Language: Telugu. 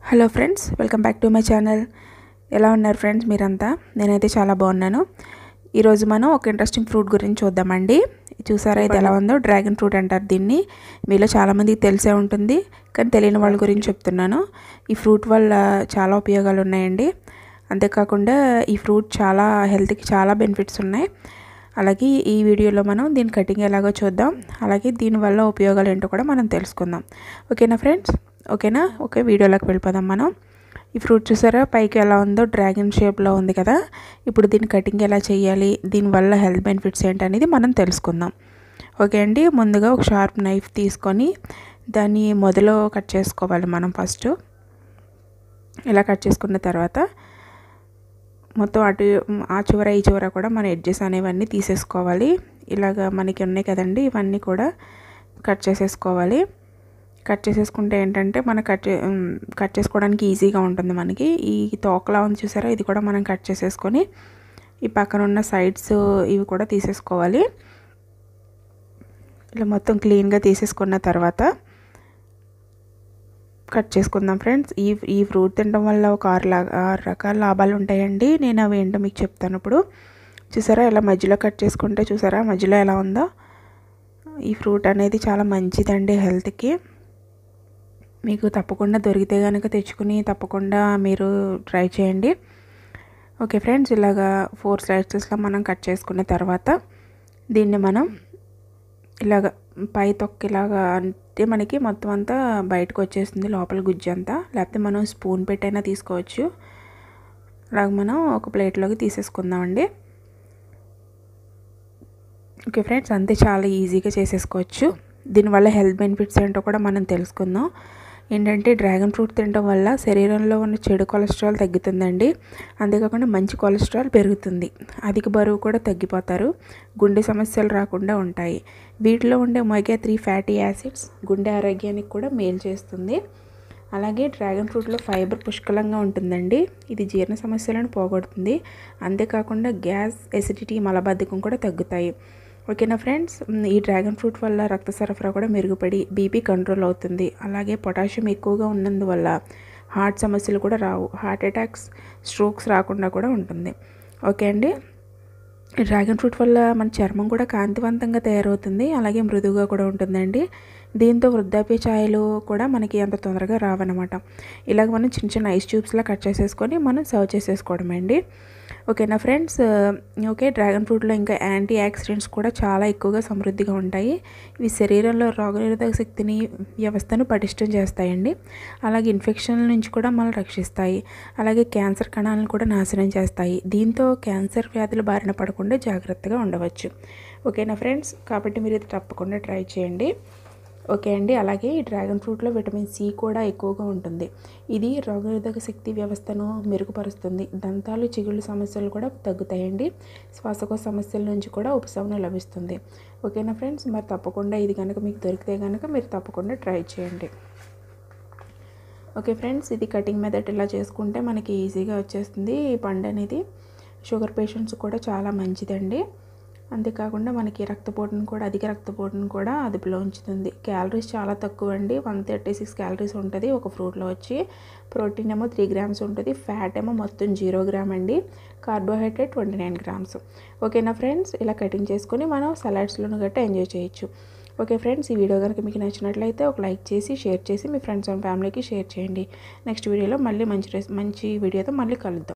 hello friends welcome back to my channel ఎలా ఉన్నారు ఫ్రెండ్స్ మీరంతా నేనైతే చాలా బాగున్నాను ఈరోజు మనం ఒక ఇంట్రెస్టింగ్ ఫ్రూట్ గురించి చూద్దామండి చూసారా ఇది ఎలా ఉందో డ్రాగన్ ఫ్రూట్ అంటారు దీన్ని మీలో చాలామందికి తెలిసే ఉంటుంది కానీ తెలియని వాళ్ళ గురించి చెప్తున్నాను ఈ ఫ్రూట్ వల్ల చాలా ఉపయోగాలు ఉన్నాయండి అంతేకాకుండా ఈ ఫ్రూట్ చాలా హెల్త్కి చాలా బెనిఫిట్స్ ఉన్నాయి అలాగే ఈ వీడియోలో మనం దీని కటింగ్ ఎలాగో చూద్దాం అలాగే దీనివల్ల ఉపయోగాలు ఏంటో కూడా మనం తెలుసుకుందాం ఓకేనా ఫ్రెండ్స్ ఓకేనా ఓకే వీడియోలోకి వెళ్ళిపోదాం మనం ఈ ఫ్రూట్ చూసారా పైకి ఎలా ఉందో డ్రాగన్ షేప్లో ఉంది కదా ఇప్పుడు దీని కటింగ్ ఎలా చేయాలి దీనివల్ల హెల్త్ బెనిఫిట్స్ ఏంటనేది మనం తెలుసుకుందాం ఓకే అండి ముందుగా ఒక షార్ప్ నైఫ్ తీసుకొని దాన్ని మొదలు కట్ చేసుకోవాలి మనం ఫస్ట్ ఇలా కట్ చేసుకున్న తర్వాత మొత్తం అటు ఆ చివర ఈ చివర కూడా మన ఎడ్జెస్ అనేవన్నీ తీసేసుకోవాలి ఇలాగ మనకి ఉన్నాయి కదండి ఇవన్నీ కూడా కట్ చేసేసుకోవాలి కట్ చేసేసుకుంటే ఏంటంటే మన కట్ కట్ చేసుకోవడానికి ఈజీగా ఉంటుంది మనకి ఈ తోకలా ఉంది చూసారా ఇది కూడా మనం కట్ చేసేసుకొని ఈ పక్కన ఉన్న సైడ్స్ ఇవి కూడా తీసేసుకోవాలి ఇలా మొత్తం క్లీన్గా తీసేసుకున్న తర్వాత కట్ చేసుకుందాం ఫ్రెండ్స్ ఈ ఈ ఫ్రూట్ తినడం వల్ల ఒక ఆరు లా ఆరు రకాల లాభాలు ఉంటాయండి నేను అవి ఏంటో మీకు చెప్తాను ఇప్పుడు చూసారా ఇలా మధ్యలో కట్ చేసుకుంటే చూసారా మధ్యలో ఎలా ఉందో ఈ ఫ్రూట్ అనేది చాలా మంచిదండి హెల్త్కి మీకు తప్పకుండా దొరికితే కనుక తెచ్చుకుని తప్పకుండా మీరు ట్రై చేయండి ఓకే ఫ్రెండ్స్ ఇలాగా ఫోర్ స్లైసెస్లో మనం కట్ చేసుకున్న తర్వాత దీన్ని మనం ఇలాగ పై తొక్కిలాగా అంటే మనకి మొత్తం అంతా బయటకు వచ్చేస్తుంది లోపల గుజ్జు అంతా లేకపోతే మనం స్పూన్ పెట్టైనా తీసుకోవచ్చు అలాగ మనం ఒక ప్లేట్లోకి తీసేసుకుందామండి ఓకే ఫ్రెండ్స్ అంతే చాలా ఈజీగా చేసేసుకోవచ్చు దీనివల్ల హెల్త్ బెనిఫిట్స్ ఏంటో కూడా మనం తెలుసుకుందాం ఏంటంటే డ్రాగన్ ఫ్రూట్ తినడం వల్ల శరీరంలో ఉన్న చెడు కొలెస్ట్రాల్ తగ్గుతుందండి అంతేకాకుండా మంచి కొలెస్ట్రాల్ పెరుగుతుంది అధిక బరువు కూడా తగ్గిపోతారు గుండె సమస్యలు రాకుండా ఉంటాయి వీటిలో ఉండే ఒమేగా త్రీ ఫ్యాటీ యాసిడ్స్ గుండె ఆరోగ్యానికి కూడా మేలు చేస్తుంది అలాగే డ్రాగన్ ఫ్రూట్లో ఫైబర్ పుష్కలంగా ఉంటుందండి ఇది జీర్ణ సమస్యలను పోగొడుతుంది అంతేకాకుండా గ్యాస్ ఎసిడిటీ మలబద్ధకం కూడా తగ్గుతాయి ఓకేనా ఫ్రెండ్స్ ఈ డ్రాగన్ ఫ్రూట్ వల్ల రక్త సరఫరా కూడా మెరుగుపడి బీపీ కంట్రోల్ అవుతుంది అలాగే పొటాషియం ఎక్కువగా ఉన్నందువల్ల హార్ట్ సమస్యలు కూడా రావు హార్ట్ అటాక్స్ స్ట్రోక్స్ రాకుండా కూడా ఉంటుంది ఓకే అండి డ్రాగన్ ఫ్రూట్ వల్ల మన చర్మం కూడా కాంతివంతంగా తయారవుతుంది అలాగే మృదువుగా కూడా ఉంటుందండి దీంతో వృద్ధాప్య ఛాయలు కూడా మనకి అంత తొందరగా రావన్నమాట ఇలాగ మనం చిన్న చిన్న ఐస్ ట్యూబ్స్లా కట్ చేసేసుకొని మనం సర్వ్ చేసేసుకోవడం అండి ఓకేనా ఫ్రెండ్స్ ఓకే డ్రాగన్ ఫ్రూట్లో ఇంకా యాంటీ ఆక్సిడెంట్స్ కూడా చాలా ఎక్కువగా సమృద్ధిగా ఉంటాయి ఇవి శరీరంలో రోగనిరోధక శక్తిని వ్యవస్థను పటిష్టం చేస్తాయండి అలాగే ఇన్ఫెక్షన్ల నుంచి కూడా మనం రక్షిస్తాయి అలాగే క్యాన్సర్ కణాలను కూడా నాశనం చేస్తాయి దీంతో క్యాన్సర్ వ్యాధులు బారిన పడకుండా జాగ్రత్తగా ఉండవచ్చు ఓకేనా ఫ్రెండ్స్ కాబట్టి మీరు ఇది తప్పకుండా ట్రై చేయండి ఓకే అండి అలాగే ఈ డ్రాగన్ ఫ్రూట్లో విటమిన్ సి కూడా ఎక్కువగా ఉంటుంది ఇది రోగనిరోధక శక్తి వ్యవస్థను మెరుగుపరుస్తుంది దంతాలు చిగుళ్ళు సమస్యలు కూడా తగ్గుతాయండి శ్వాసకోశ సమస్యల నుంచి కూడా ఉపశమనం లభిస్తుంది ఓకేనా ఫ్రెండ్స్ మరి తప్పకుండా ఇది కనుక మీకు దొరికితే కనుక మీరు తప్పకుండా ట్రై చేయండి ఓకే ఫ్రెండ్స్ ఇది కటింగ్ మెథడ్ ఇలా చేసుకుంటే మనకి ఈజీగా వచ్చేస్తుంది ఈ పండు అనేది షుగర్ పేషెంట్స్ కూడా చాలా మంచిదండి అంతేకాకుండా మనకి రక్తపోటును కూడా అధిక రక్తపోటును కూడా అదుపులో ఉంచుతుంది క్యాలరీస్ చాలా తక్కువ అండి వన్ థర్టీ సిక్స్ క్యాలరీస్ ఉంటుంది ఒక ఫ్రూట్లో వచ్చి ప్రోటీన్ ఏమో త్రీ గ్రామ్స్ ఉంటుంది ఫ్యాట్ ఏమో మొత్తం జీరో గ్రామ్ అండి కార్బోహైడ్రేట్ ట్వంటీ నైన్ గ్రామ్స్ ఓకేనా ఫ్రెండ్స్ ఇలా కటింగ్ చేసుకొని మనం సలాడ్స్లోను గట్రా ఎంజాయ్ చేయొచ్చు ఓకే ఫ్రెండ్స్ ఈ వీడియో కనుక మీకు నచ్చినట్లయితే ఒక లైక్ చేసి షేర్ చేసి మీ ఫ్రెండ్స్ అండ్ ఫ్యామిలీకి షేర్ చేయండి నెక్స్ట్ వీడియోలో మళ్ళీ మంచి మంచి వీడియోతో మళ్ళీ కలుద్దాం